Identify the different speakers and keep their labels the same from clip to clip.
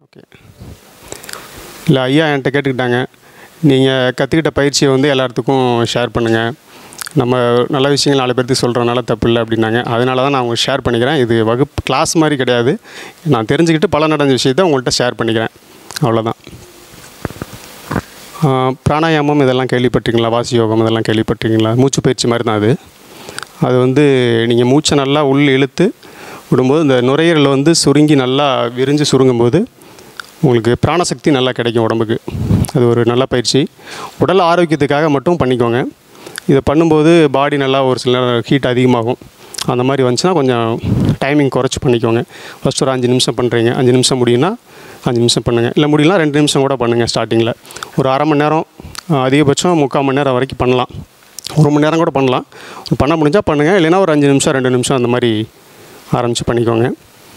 Speaker 1: okay இல்லை ஐயா என்கிட்ட கேட்டுக்கிட்டாங்க நீங்கள் கற்றுக்கிட்ட பயிற்சியை வந்து எல்லாத்துக்கும் ஷேர் பண்ணுங்கள் நம்ம நல்ல விஷயங்கள் நாலு பேர்த்துக்கு சொல்கிறனால தப்பு இல்லை அப்படின்னாங்க அதனால தான் நான் உங்களுக்கு ஷேர் பண்ணிக்கிறேன் இது வகுப்பு கிளாஸ் மாதிரி கிடையாது நான் தெரிஞ்சுக்கிட்டு பல நடந்த விஷயத்த உங்கள்கிட்ட ஷேர் பண்ணிக்கிறேன் அவ்வளோதான் பிராணாயாமம் இதெல்லாம் கேள்விப்பட்டிருக்கீங்களா வாசி யோகம் இதெல்லாம் கேள்விப்பட்டிருக்கீங்களா மூச்சு பயிற்சி மாதிரி தான் அது அது வந்து நீங்கள் மூச்சை நல்லா உள் இழுத்து விடும்போது இந்த நுரையீரல் வந்து சுருங்கி நல்லா விரிஞ்சு சுருங்கும்போது உங்களுக்கு பிராணசக்தி நல்லா கிடைக்கும் உடம்புக்கு அது ஒரு நல்ல பயிற்சி உடல் ஆரோக்கியத்துக்காக மட்டும் பண்ணிக்கோங்க இதை பண்ணும்போது பாடி நல்லா ஒரு சில நேரம் ஹீட் அதிகமாகும் அந்த மாதிரி வந்துச்சுன்னா கொஞ்சம் டைமிங் குறைச்சி பண்ணிக்கோங்க ஃபஸ்ட் ஒரு அஞ்சு நிமிஷம் பண்ணுறீங்க அஞ்சு நிமிஷம் முடியும்னா அஞ்சு நிமிஷம் பண்ணுங்கள் இல்லை முடியலாம் ரெண்டு நிமிஷம் கூட பண்ணுங்கள் ஸ்டார்டிங்கில் ஒரு அரை மணி நேரம் அஹ், அதிகபட்சம் முக்கால் மணி நேரம் வரைக்கும் பண்ணலாம் ஒரு மணி நேரம் கூட பண்ணலாம் பண்ண முடிஞ்சால் பண்ணுங்கள் இல்லைன்னா ஒரு அஞ்சு நிமிஷம் ரெண்டு நிமிஷம் அந்த மாதிரி ஆரம்பித்து பண்ணிக்கோங்க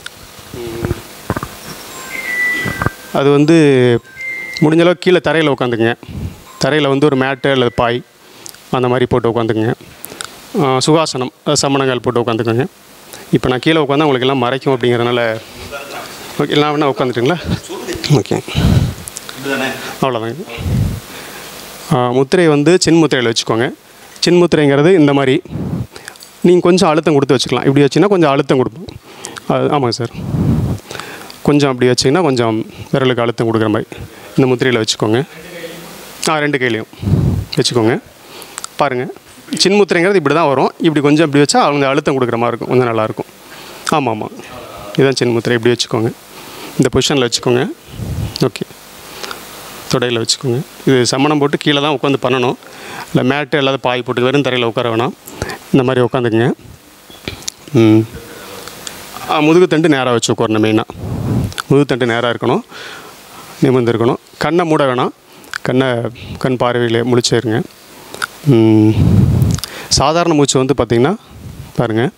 Speaker 1: அது வந்து முடிஞ்ச அளவுக்கு கீழே தரையில் உட்காந்துக்குங்க தரையில் வந்து ஒரு மேட்டு அல்லது பாய் அந்த மாதிரி போட்டு உட்காந்துக்குங்க ஆஹ் சுகாசனம் அஹ் சமணங்கால் போட்டு உட்காந்துக்கோங்க இப்போ நான் கீழே உட்காந்தா உங்களுக்கு எல்லாம் மறைக்கும் அப்படிங்கிறதுனால ஓகே எல்லாம் வேணா உட்காந்துட்டுங்களா ஓகே அவ்வளோதாங்க ஆஹ் முத்திரை வந்து சின்முத்திரையில் வச்சுக்கோங்க சின்முத்திரைங்கிறது இந்த மாதிரி நீங்கள் கொஞ்சம் அழுத்தம் கொடுத்து வச்சுக்கலாம் இப்படி வச்சிங்கன்னா கொஞ்சம் அழுத்தம் கொடுப்போம் அது ஆமாங்க சார் கொஞ்சம் அப்படி வச்சிங்கன்னா கொஞ்சம் விரலுக்கு அழுத்தம் கொடுக்குற மாதிரி இந்த முத்திரையில் வச்சுக்கோங்க ஆ ரெண்டு கையிலையும் வச்சுக்கோங்க பாருங்கள் சின்முத்திரைங்கிறது இப்படி தான் வரும் இப்படி கொஞ்சம் இப்படி வச்சா அவங்க அழுத்தம் கொடுக்குற மாதிரி இருக்கும் கொஞ்சம் நல்லாயிருக்கும் ஆமாம் ஆமாம் இதுதான் சின்முத்திரை இப்படி வச்சுக்கோங்க இந்த பொசிஷனில் வச்சுக்கோங்க ஓகே தொடையில் வச்சுக்கோங்க இது சமணம் போட்டு கீழே தான் உட்காந்து பண்ணணும் இல்லை மேட்டு இல்லாத பாய் போட்டு வெறும் தரையில் உட்கார வேணாம் இந்த மாதிரி உட்காந்துக்குங்க ம் ஆ, முதுகுத்தண்டு நேராக வச்சு உட்காரணும் மெயினாக முதுகுத்தண்டு நேராக இருக்கணும் நிமிர்ந்து இருக்கணும் கண்ணை மூட வேணாம் கண்ணை கண் பார்வையில் முழிச்சிருங்க ம், சாதாரண மூச்சு வந்து பார்த்திங்கன்னா பாருங்கள்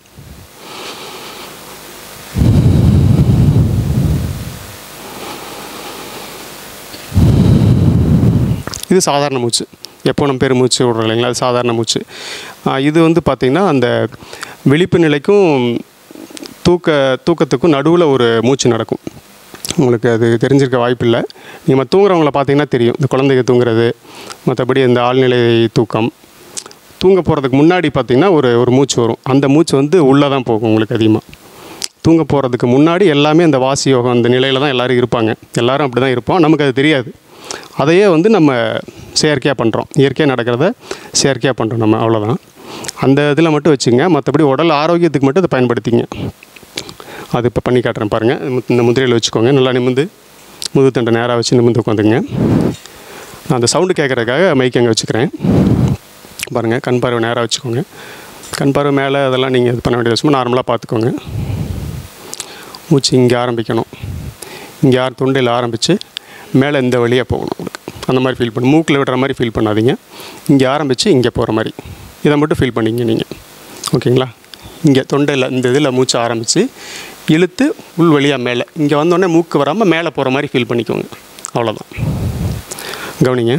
Speaker 1: இது சாதாரண மூச்சு எப்போ நம்ம பெரும் மூச்சு விடுறோம் இல்லைங்களா அது சாதாரண மூச்சு ஆ, இது வந்து பார்த்திங்கன்னா அந்த விழிப்பு நிலைக்கும் தூக்க தூக்கத்துக்கும் நடுவில் ஒரு மூச்சு நடக்கும் உங்களுக்கு அது தெரிஞ்சிருக்க வாய்ப்பில்லை நீங்கள் தூங்குறவங்கள பார்த்தீங்கன்னா தெரியும் இந்த குழந்தைங்க தூங்குறது மற்றபடி இந்த ஆழ்நிலை தூக்கம் தூங்க போகிறதுக்கு முன்னாடி பார்த்தீங்கன்னா ஒரு ஒரு மூச்சு வரும் அந்த மூச்சு வந்து உள்ளே தான் போகும் உங்களுக்கு அதிகமாக தூங்க போகிறதுக்கு முன்னாடி எல்லாமே அந்த வாசி யோகம் அந்த நிலையில் தான் எல்லோரும் இருப்பாங்க எல்லாரும் அப்படி தான் இருப்போம் நமக்கு அது தெரியாது அதையே வந்து நம்ம செயற்கையாக பண்ணுறோம் இயற்கையாக நடக்கிறத செயற்கையாக பண்ணுறோம் நம்ம அவ்வளோதான் அந்த இதில் மட்டும் வச்சுங்க மற்றபடி உடல் ஆரோக்கியத்துக்கு மட்டும் இதை பயன்படுத்திங்க அது இப்போ பண்ணி காட்டுறேன் பாருங்கள் இந்த முதிரையில் வச்சுக்கோங்க நல்லா நிமிந்து முதுத்தண்டை நேராக வச்சு நிமிந்து உட்காந்துங்க நான் அந்த சவுண்டு கேட்குறதுக்காக மைக் அங்கே வச்சுக்கிறேன் பாருங்கள் கண் பார்வை நேராக வச்சுக்கோங்க கண் பார்வை மேலே அதெல்லாம் நீங்கள் இது பண்ண வேண்டிய விஷயமா நார்மலாக பார்த்துக்கோங்க மூச்சு இங்கே ஆரம்பிக்கணும் இங்கே ஆர் தொண்டையில் ஆரம்பித்து மேலே இந்த வழியாக போகணும் உங்களுக்கு அந்த மாதிரி ஃபீல் பண்ணு மூக்கில் விடுற மாதிரி ஃபீல் பண்ணாதீங்க இங்கே ஆரம்பித்து இங்கே போகிற மாதிரி இதை மட்டும் ஃபீல் பண்ணிங்க நீங்கள் ஓகேங்களா இங்கே தொண்டையில் இந்த இதில் மூச்சு ஆரம்பித்து இழுத்து உள் வழியாக மேலே இங்கே வந்தோடனே மூக்கு வராமல் மேலே போகிற மாதிரி ஃபீல் பண்ணிக்கோங்க அவ்வளோதான் கவனிங்க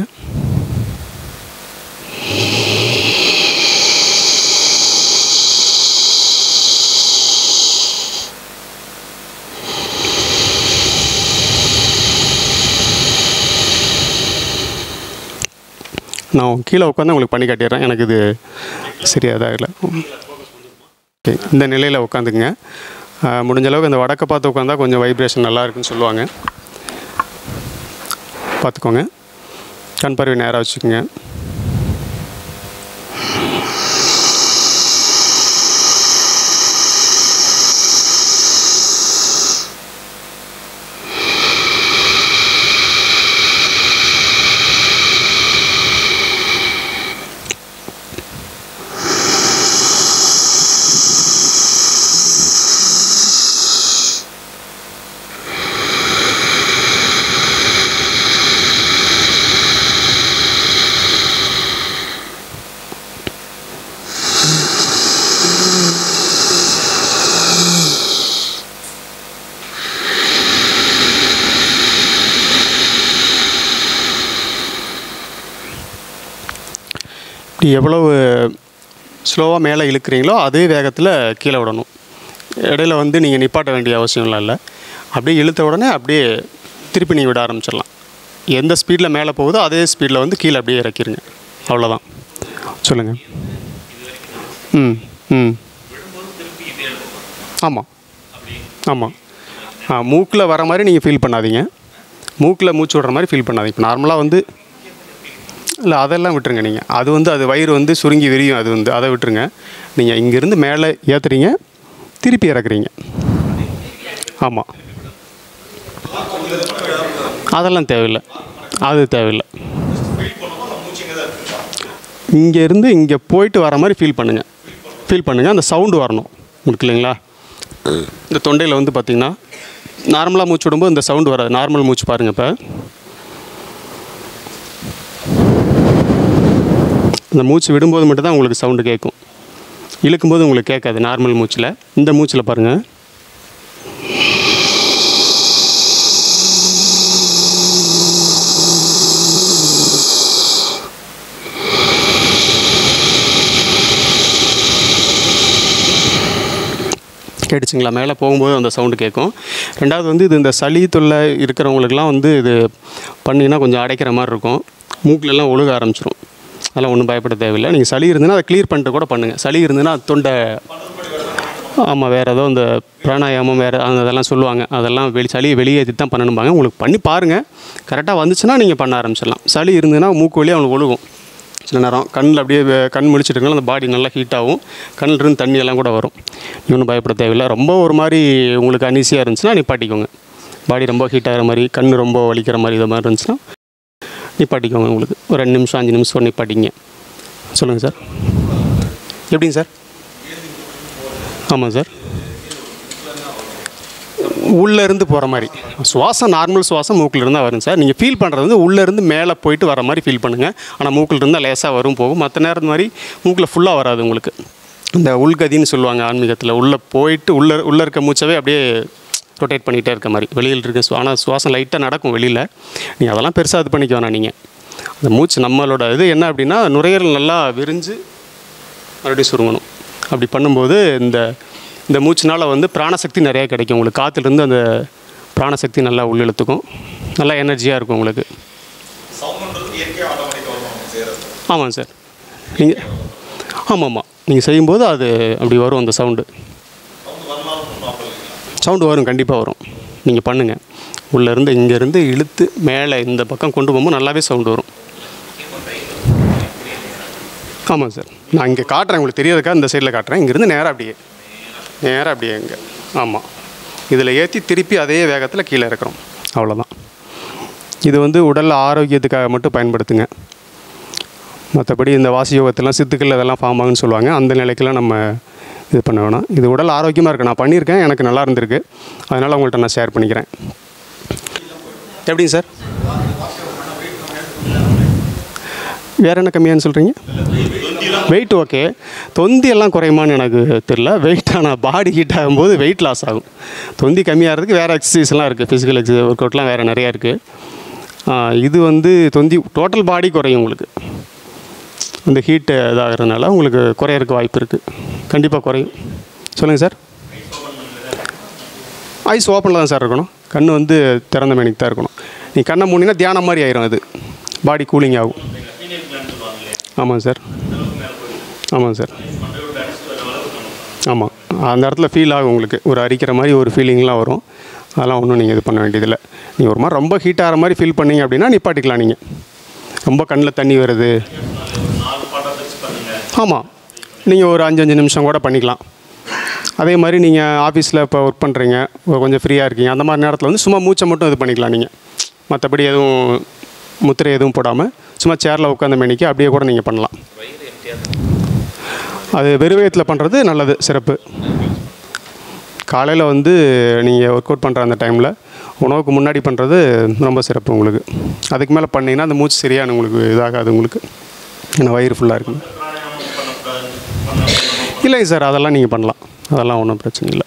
Speaker 1: நான் கீழே உட்காந்து உங்களுக்கு பண்ணி காட்டிடுறேன் எனக்கு இது சரியாக தான் இல்லை ஓகே இந்த நிலையில் உட்காந்துக்குங்க ஆஹ், முடிஞ்ச அளவுக்கு இந்த வடக்க பார்த்து உட்காந்தா கொஞ்சம் வைப்ரேஷன் நல்லா இருக்குன்னு சொல்லுவாங்க பார்த்துக்கோங்க கண் பார்வை நேராக வச்சுக்கோங்க இப்படி எவ்வளவு ஸ்லோவாக மேலே இழுக்கிறீங்களோ அதே வேகத்தில் கீழே விடணும் இடையில வந்து நீங்கள் நிப்பாட்ட வேண்டிய அவசியம்லாம் இல்லை அப்படியே இழுத்த உடனே அப்படியே திருப்பி நீங்கள் விட ஆரம்பிச்சிடலாம் எந்த ஸ்பீடில் மேலே போகுதோ அதே ஸ்பீடில் வந்து கீழே அப்படியே இறக்கிருங்க அவ்வளோதான் சொல்லுங்கள் ம் ம் ஆமாம் ஆமாம் ஆ மூக்கில் வர மாதிரி நீங்கள் ஃபீல் பண்ணாதீங்க மூக்கில் மூச்சு விடுற மாதிரி ஃபீல் பண்ணாதீங்க இப்போ நார்மலாக வந்து இல்லை அதெல்லாம் விட்டுருங்க நீங்கள் அது வந்து அது வயிறு வந்து சுருங்கி விரியும் அது வந்து அதை விட்டுருங்க நீங்கள் இங்கேருந்து மேலே ஏற்றுறீங்க திருப்பி இறக்குறீங்க ஆமாம் அதெல்லாம் தேவையில்லை அது தேவையில்லை இங்கேருந்து இங்கே போயிட்டு வர மாதிரி ஃபீல் பண்ணுங்கள் ஃபீல் பண்ணுங்கள் அந்த சவுண்டு வரணும் உங்களுக்கு இல்லைங்களா இந்த தொண்டையில் வந்து பார்த்திங்கன்னா நார்மலாக மூச்சு விடும்போது இந்த சவுண்டு வராது நார்மல் மூச்சு பாருங்கள் இப்போ இந்த மூச்சு விடும்போது மட்டும்தான் உங்களுக்கு சவுண்டு கேட்கும் இழுக்கும்போது உங்களுக்கு கேட்காது நார்மல் மூச்சில் இந்த மூச்சில் பாருங்கள் கேட்டுச்சுங்களா மேலே போகும்போது அந்த சவுண்டு கேட்கும் ரெண்டாவது வந்து இது இந்த சளி தொல்லை இருக்கிறவங்களுக்குலாம் வந்து இது பண்ணிங்கன்னா கொஞ்சம் அடைக்கிற மாதிரி இருக்கும் மூக்கிலெல்லாம் ஒழுக ஆரம்பிச்சிரும் அதெல்லாம் ஒன்றும் பயப்பட தேவையில்லை நீங்கள் சளி இருந்ததுன்னா அதை க்ளியர் பண்ணிட்டு கூட பண்ணுங்கள் சளி இருந்ததுன்னா அது தொண்டை ஆமாம் வேறு ஏதோ இந்த பிராணாயாமம் வேறு அந்த இதெல்லாம் சொல்லுவாங்க அதெல்லாம் வெளி சளியை வெளியேற்றி தான் பண்ணணும்பாங்க உங்களுக்கு பண்ணி பாருங்கள் கரெக்டாக வந்துச்சுன்னா நீங்கள் பண்ண ஆரம்பிச்சிடலாம் சளி இருந்ததுன்னா மூக்கு வழியாக அவங்களுக்கு ஒழுகும் சில நேரம் கண்ணில் அப்படியே வே- கண் முழிச்சிட்டு இருக்கனால அந்த பாடி நல்லா ஹீட் ஆகும் கண்ணில் இருந்து தண்ணி எல்லாம் கூட வரும் இவனும் பயப்பட தேவையில்லை ரொம்ப ஒரு மாதிரி உங்களுக்கு அனீசியாக இருந்துச்சுன்னா நிப்பாட்டிக்கோங்க பாடி ரொம்ப ஹீட் ஆகிற மாதிரி கண் ரொம்ப வலிக்கிற மாதிரி இது மாதிரி இருந்துச்சுன்னா நிப்பாட்டிக்கோங்க உங்களுக்கு ஒரு ரெண்டு நிமிஷம் அஞ்சு நிமிஷம் நிப்பாட்டிங்க சொல்லுங்கள் சார் எப்படிங்க சார் ஆமாம் சார் உள்ளே இருந்து போகிற மாதிரி சுவாசம் நார்மல் சுவாசம் மூக்கில் இருந்தால் வரும் சார் நீங்கள் ஃபீல் பண்ணுறது வந்து உள்ளே இருந்து மேலே போயிட்டு வர மாதிரி ஃபீல் பண்ணுங்கள் ஆனால் மூக்கில் இருந்தால் லேசாக வரும் போகும் மற்ற நேரம் மாதிரி மூக்கில் ஃபுல்லாக வராது உங்களுக்கு இந்த உள்கதின்னு சொல்லுவாங்க ஆன்மீகத்தில் உள்ளே போயிட்டு உள்ளே உள்ளே இருக்க மூச்சவே அப்படியே ரொட்டேட் பண்ணிகிட்டே இருக்க மாதிரி வெளியில் இருக்க சு- ஆனால் சுவாசம் லைட்டாக நடக்கும் வெளியில் நீங்கள் அதெல்லாம் பெருசாக இது பண்ணிக்க வேணாம் நீங்கள் அந்த மூச்சு நம்மளோட இது என்ன அப்படின்னா நுரையீரல் நல்லா விரிஞ்சு மறுபடியும் சுருங்கணும் அப்படி பண்ணும்போது இந்த இந்த மூச்சுனால் வந்து பிராணசக்தி நிறையா கிடைக்கும் உங்களுக்கு காற்றுலேருந்து அந்த பிராணசக்தி நல்லா உள்ளிழுத்துக்கும் நல்லா எனர்ஜியாக இருக்கும் உங்களுக்கு
Speaker 2: சவுண்டுன்றது இயற்கையாக ஆட்டோமேட்டிக்காக வரும் அவங்க செய்கிறது
Speaker 1: ஆமாம் சார் நீங்கள் ஆமாம் ஆமாம் நீங்கள் செய்யும்போது அது அப்படி வரும் அந்த சவுண்டு
Speaker 2: சவுண்டு வரலாலும் ஒன்றும் ப்ராப்ளம் இல்லைங்களா
Speaker 1: சவுண்டு வரும் கண்டிப்பாக வரும் நீங்கள் பண்ணுங்கள் உள்ளேருந்து இங்கேருந்து இழுத்து மேலே இந்த பக்கம் கொண்டு போகும்போது நல்லாவே சவுண்டு வரும் ஆமாம் சார் நான் இங்கே காட்டுறேன் உங்களுக்கு தெரியறதுக்காக இந்த சைடில் காட்டுறேன் இங்கேருந்து நேராக அப்படியே நேராக அப்படியே இங்கே ஆமாம் இதில் ஏற்றி திருப்பி அதே வேகத்தில் கீழே இறக்குறோம் அவ்வளோதான் இது வந்து உடல் ஆரோக்கியத்துக்காக மட்டும் பயன்படுத்துங்க மற்றபடி இந்த வாசி யோகத்தெல்லாம் சித்துக்கள் இதெல்லாம் ஃபார்ம் ஆகுன்னு சொல்லுவாங்க அந்த நிலைக்கெல்லாம் நம்ம இது பண்ண வேணாம் இது உடல் ஆரோக்கியமாக இருக்கு நான் பண்ணியிருக்கேன் எனக்கு நல்லா இருந்திருக்கு அதனால் உங்கள்கிட்ட நான் ஷேர் பண்ணிக்கிறேன் எப்படிங்க சார் வேறு என்ன கம்மியான்னு சொல்கிறீங்க வெயிட் ஓகே தொந்தி எல்லாம் குறையுமான்னு எனக்கு தெரில வெயிட் ஆனால் பாடி ஹீட் ஆகும்போது வெயிட் லாஸ் ஆகும் தொந்தி கம்மியாகிறதுக்கு வேறு எக்ஸசைஸ்லாம் இருக்குது ஃபிசிக்கல் எக்ஸசைஸ் ஒர்க் அவுட்லாம் வேறு நிறையா இருக்குது இது வந்து தொந்தி டோட்டல் பாடி குறையும் உங்களுக்கு அந்த ஹீட்டு இதாகிறதுனால உங்களுக்கு குறையறதுக்கு வாய்ப்பு இருக்குது கண்டிப்பாக குறையும் சொல்லுங்கள் சார் ஐஸ் ஓப்பனில் தான் சார் இருக்கணும் கண் வந்து திறந்த மேனிக்கு தான் இருக்கணும் நீ கண்ணை மூடினா தியானம் மாதிரி ஆயிரும் அது பாடி கூலிங் ஆகும் ஆமாம் சார் ஆமாம் சார் ஆமாம் அந்த இடத்துல ஃபீல் ஆகும் உங்களுக்கு ஒரு அரிக்கிற மாதிரி ஒரு ஃபீலிங்லாம் வரும் அதெல்லாம் ஒன்றும் நீங்கள் இது பண்ண வேண்டியதில்லை நீங்கள் ஒரு மாதிரி ரொம்ப ஹீட் ஆகிற மாதிரி ஃபீல் பண்ணீங்க அப்படின்னா நிப்பாட்டிக்கலாம் நீங்கள் ரொம்ப கண்ணில் தண்ணி வருது ஆமாம் நீங்கள் ஒரு அஞ்சு அஞ்சு நிமிஷம் கூட பண்ணிக்கலாம் அதே மாதிரி நீங்கள் ஆஃபீஸில் இப்போ ஒர்க் பண்ணுறீங்க கொஞ்சம் ஃப்ரீயாக இருக்கீங்க அந்த மாதிரி நேரத்தில் வந்து சும்மா மூச்சை மட்டும் இது பண்ணிக்கலாம் நீங்கள் மற்றபடி எதுவும் முத்திரை எதுவும் போடாமல் சும்மா சேரில் உட்காந்த மணிக்கு அப்படியே கூட நீங்கள் பண்ணலாம் அது வெறுவயத்தில் பண்ணுறது நல்லது சிறப்பு காலையில் வந்து நீங்கள் ஒர்க் அவுட் பண்ணுற அந்த டைமில் உணவுக்கு முன்னாடி பண்ணுறது ரொம்ப சிறப்பு உங்களுக்கு அதுக்கு மேலே பண்ணீங்கன்னா அந்த மூச்சு சரியான உங்களுக்கு இதாகாது உங்களுக்கு ஏன்னா வயிறு ஃபுல்லாக இருக்குங்க இல்லைங்க சார் அதெல்லாம் நீங்கள் பண்ணலாம் அதெல்லாம் ஒன்றும் பிரச்சனை இல்லை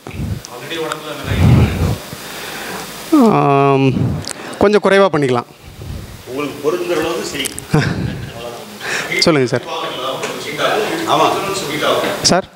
Speaker 1: ஆம், கொஞ்சம் குறைவாக பண்ணிக்கலாம்
Speaker 2: உங்களுக்கு பொருந்துற அளவுக்கு சரி
Speaker 1: சொல்லுங்கள் சார்
Speaker 2: ஆமாம்
Speaker 1: சார்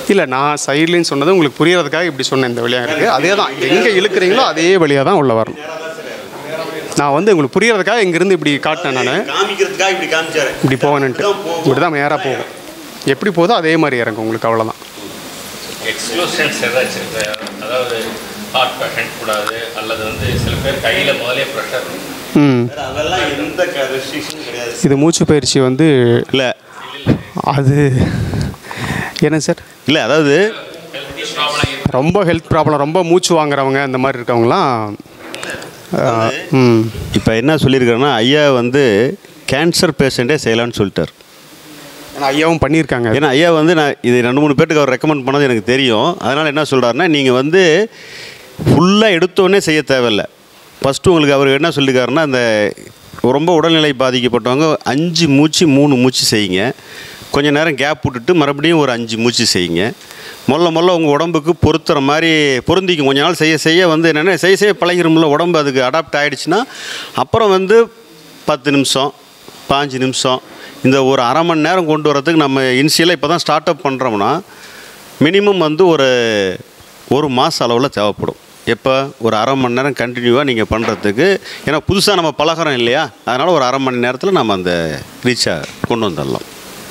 Speaker 1: இல்லை நான் சைட்லேன்னு சொன்னது உங்களுக்கு புரியறதுக்காக இப்படி சொன்னேன் இந்த வழியாக இருக்குது அதே தான் எங்கே இழுக்கிறீங்களோ அதே வழியாக தான் உள்ள வரணும் நான் வந்து உங்களுக்கு புரியறதுக்காக இங்கேருந்து இப்படி காட்டினேன் நான்
Speaker 2: காமிக்கிறதுக்காக இப்படி காமிச்சாரு
Speaker 1: இப்படி போகணுன்ட்டு இப்படி தான் நேராக போகும் எப்படி போதோ அதே மாதிரி இறங்கும் உங்களுக்கு அவ்வளோதான்
Speaker 3: எக்ஸ்க்ளூஷன்ஸ் ஏதாச்சும் இருக்கு அதாவது ஹார்ட் பேஷண்ட் கூடாது அல்லது வந்து சில பேர் கையில் முதலே ப்ரெஷர்
Speaker 1: ம்
Speaker 2: அதெல்லாம் எந்த ரெஸ்ட்ரிக்ஷனும் கிடையாது
Speaker 1: இது மூச்சு பயிற்சி வந்து
Speaker 4: இல்லை
Speaker 1: அது என்ன சார்
Speaker 4: இல்லை அதாவது
Speaker 3: ப்ராப்ளம்
Speaker 1: ரொம்ப ஹெல்த் ப்ராப்ளம் ரொம்ப மூச்சு வாங்குறவங்க அந்த மாதிரி இருக்கவங்களாம் ஆ, ம்
Speaker 4: இப்போ என்ன சொல்லியிருக்காருன்னா ஐயா வந்து கேன்சர் பேஷண்ட்டே செய்யலாம்னு சொல்லிட்டார்
Speaker 1: ஏன்னா ஐயாவும் பண்ணியிருக்காங்க
Speaker 4: ஏன்னா ஐயா வந்து நான் இது ரெண்டு மூணு பேருக்கு அவர் ரெக்கமெண்ட் பண்ணது எனக்கு தெரியும் அதனால் என்ன சொல்கிறாருன்னா நீங்கள் வந்து ஃபுல்லாக எடுத்தோடனே செய்ய தேவையில்ல ஃபஸ்ட்டு உங்களுக்கு அவர் என்ன சொல்லியிருக்காருன்னா அந்த ரொம்ப உடல்நிலை பாதிக்கப்பட்டவங்க அஞ்சு மூச்சு மூணு மூச்சு செய்யுங்க கொஞ்ச நேரம் கேப் விட்டுட்டு மறுபடியும் ஒரு அஞ்சு மூச்சு செய்யுங்க முதல்ல முதல்ல உங்கள் உடம்புக்கு பொருத்துற மாதிரி பொருந்திக்கும் கொஞ்ச நாள் செய்ய செய்ய வந்து என்னென்ன செய்ய செய்ய பழகிரும்ல உடம்பு அதுக்கு அடாப்ட் ஆகிடுச்சுன்னா அப்புறம் வந்து பத்து நிமிஷம் பாஞ்சு நிமிஷம் இந்த ஒரு அரை மணி நேரம் கொண்டு வரதுக்கு நம்ம இனிஷியலாக இப்போ தான் ஸ்டார்ட் அப் பண்ணுறோம்னா மினிமம் வந்து ஒரு ஒரு மாத அளவில் தேவைப்படும் எப்போ ஒரு அரை மணி நேரம் கண்டினியூவாக நீங்கள் பண்ணுறதுக்கு ஏன்னா புதுசாக நம்ம பழகிறோம் இல்லையா அதனால் ஒரு அரை மணி நேரத்தில் நம்ம அந்த ரீச்சை கொண்டு வந்துடலாம்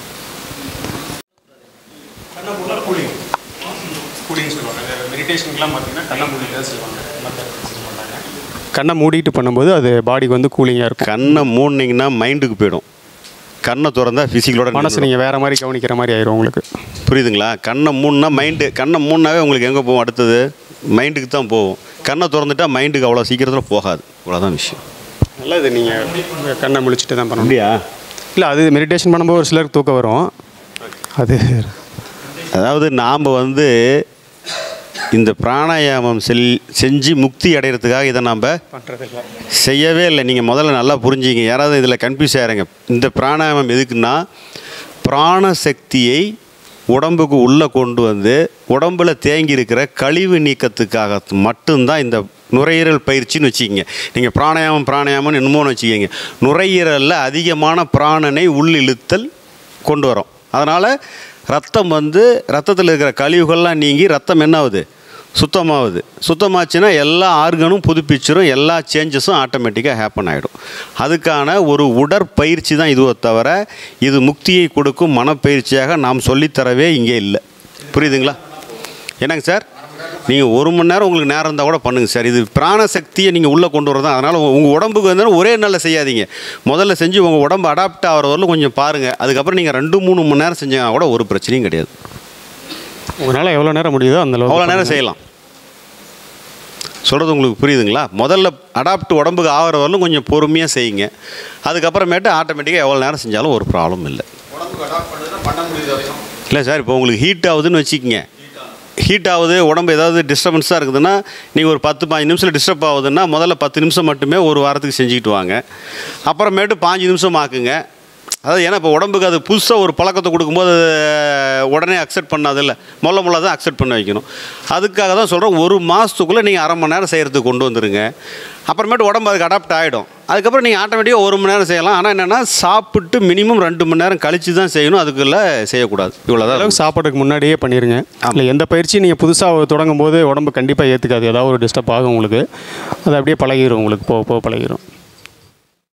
Speaker 1: கூலிங் சொல்லுவாங்க மெடிடேஷனுக்குலாம் பார்த்தீங்கன்னா கண்ணை மூடிட்டு தான் செய்வாங்க கண்ணை மூடிட்டு பண்ணும்போது அது பாடிக்கு வந்து கூலிங்காக இருக்கும்
Speaker 4: கண்ணை மூடினீங்கன்னா மைண்டுக்கு போயிடும் கண்ணை திறந்தா ஃபிசிக்கலோட
Speaker 1: மனசு நீங்கள் வேறு மாதிரி கவனிக்கிற மாதிரி ஆயிரும் உங்களுக்கு
Speaker 4: புரியுதுங்களா கண்ணை மூணுனா மைண்டு கண்ணை மூணுனாவே உங்களுக்கு எங்கே போகும் அடுத்தது மைண்டுக்கு தான் போகும் கண்ணை திறந்துட்டா மைண்டுக்கு அவ்வளோ சீக்கிரத்தில் போகாது அவ்வளோதான் விஷயம்
Speaker 1: நல்லது நீங்கள் கண்ணை முழிச்சிட்டு தான் பண்ணணும்
Speaker 4: அப்படியா
Speaker 1: இல்லை அது மெடிடேஷன் பண்ணும்போது ஒரு சிலருக்கு தூக்கம் வரும் அது
Speaker 4: அதாவது நாம் வந்து இந்த பிராணாயாமம் செல் செஞ்சு முக்தி அடைகிறதுக்காக இதை நாம்
Speaker 1: பண்ணுறதில்ல
Speaker 4: செய்யவே இல்லை நீங்கள் முதல்ல நல்லா புரிஞ்சுங்க யாராவது இதில் கன்ஃபியூஸ் ஆகிறீங்க இந்த பிராணாயாமம் எதுக்குன்னா பிராண சக்தியை உடம்புக்கு உள்ளே கொண்டு வந்து உடம்புல தேங்கி இருக்கிற கழிவு நீக்கத்துக்காக மட்டும்தான் இந்த நுரையீரல் பயிற்சின்னு வச்சுக்கிங்க நீங்கள் பிராணாயாமம் பிராணாயாமம்னு என்னமோன்னு வச்சுக்கிங்க நுரையீரலில் அதிகமான பிராணனை உள்ளிழுத்தல் கொண்டு வரும் அதனால் ரத்தம் வந்து ரத்தத்தில் இருக்கிற கழிவுகள்லாம் நீங்கி ரத்தம் என்ன ஆகுது சுத்தமாகுது சுத்தமாச்சுன்னா எல்லா ஆர்கனும் புதுப்பிச்சிரும் எல்லா சேஞ்சஸும் ஆட்டோமேட்டிக்காக ஹேப்பன் ஆகிடும் அதுக்கான ஒரு உடற்பயிற்சி தான் இதுவோ தவிர இது முக்தியை கொடுக்கும் மனப்பயிற்சியாக நாம் சொல்லித்தரவே இங்கே இல்லை புரியுதுங்களா என்னங்க சார் நீங்கள் ஒரு மணி நேரம் உங்களுக்கு நேரம் இருந்தால் கூட பண்ணுங்கள் சார் இது பிராணசக்தியை நீங்கள் உள்ளே கொண்டு வரதான் அதனால் உங்கள் உடம்புக்கு வந்து ஒரே நாளில் செய்யாதீங்க முதல்ல செஞ்சு உங்கள் உடம்பு அடாப்ட் ஆகிற வரலும் கொஞ்சம் பாருங்கள் அதுக்கப்புறம் நீங்கள் ரெண்டு மூணு மணி நேரம் செஞ்சீங்கன்னா கூட ஒரு பிரச்சனையும் கிடையாது
Speaker 1: உங்களால் எவ்வளோ நேரம் முடியுதோ அந்த அளவுக்கு
Speaker 4: அவ்வளோ நேரம் செய்யலாம் சொல்கிறது உங்களுக்கு புரியுதுங்களா முதல்ல அடாப்ட் உடம்புக்கு ஆகிற வரலும் கொஞ்சம் பொறுமையாக செய்யுங்க அதுக்கப்புறமேட்டு ஆட்டோமேட்டிக்காக எவ்வளோ நேரம் செஞ்சாலும் ஒரு ப்ராப்ளம் இல்லை
Speaker 2: உடம்புக்கு அடாப்ட் பண்ணுறதுன்னா பண்ண முடியுது வரைக்கும்
Speaker 4: இல்லை சார் இப்போ உங்களுக்கு ஹீட் ஆகுதுன்னு வச்சுக்கோங்க ஹீட் ஆகுது உடம்பு ஏதாவது டிஸ்டர்பன்ஸாக இருக்குதுன்னா நீங்கள் ஒரு பத்து பாஞ்சு நிமிஷம் டிஸ்டர்ப் ஆகுதுன்னா முதல்ல பத்து நிமிஷம் மட்டுமே ஒரு வாரத்துக்கு செஞ்சுக்கிட்டு வாங்க அப்புறமேட்டு பாஞ்சு நிமிஷம் ஆக்குங்க அதாவது ஏன்னா இப்போ உடம்புக்கு அது புதுசாக ஒரு பழக்கத்தை கொடுக்கும்போது அது உடனே அக்செப்ட் பண்ணாதில்ல முள்ள முள்ள தான் அக்செப்ட் பண்ண வைக்கணும் அதுக்காக தான் சொல்கிறேன் ஒரு மாதத்துக்குள்ளே நீங்கள் அரை மணி நேரம் செய்கிறதுக்கு கொண்டு வந்துருங்க அப்புறமேட்டு உடம்பு அதுக்கு அடாப்ட் ஆகிடும் அதுக்கப்புறம் நீங்கள் ஆட்டோமேட்டிக்காக ஒரு மணி நேரம் செய்யலாம் ஆனால் என்னென்னா சாப்பிட்டு மினிமம் ரெண்டு மணி நேரம் கழித்து தான் செய்யணும் அதுக்குள்ளே செய்யக்கூடாது இவ்வளோதான்
Speaker 1: அளவுக்கு சாப்பாட்டுக்கு முன்னாடியே பண்ணிடுங்க இல்லை எந்த பயிற்சியும் நீங்கள் புதுசாக தொடங்கும் போது உடம்பு கண்டிப்பாக ஏற்றுக்காது ஏதாவது ஒரு டிஸ்டர்ப் ஆகும் உங்களுக்கு அது அப்படியே பழகிடும் உங்களுக்கு போக போக பழகிடும்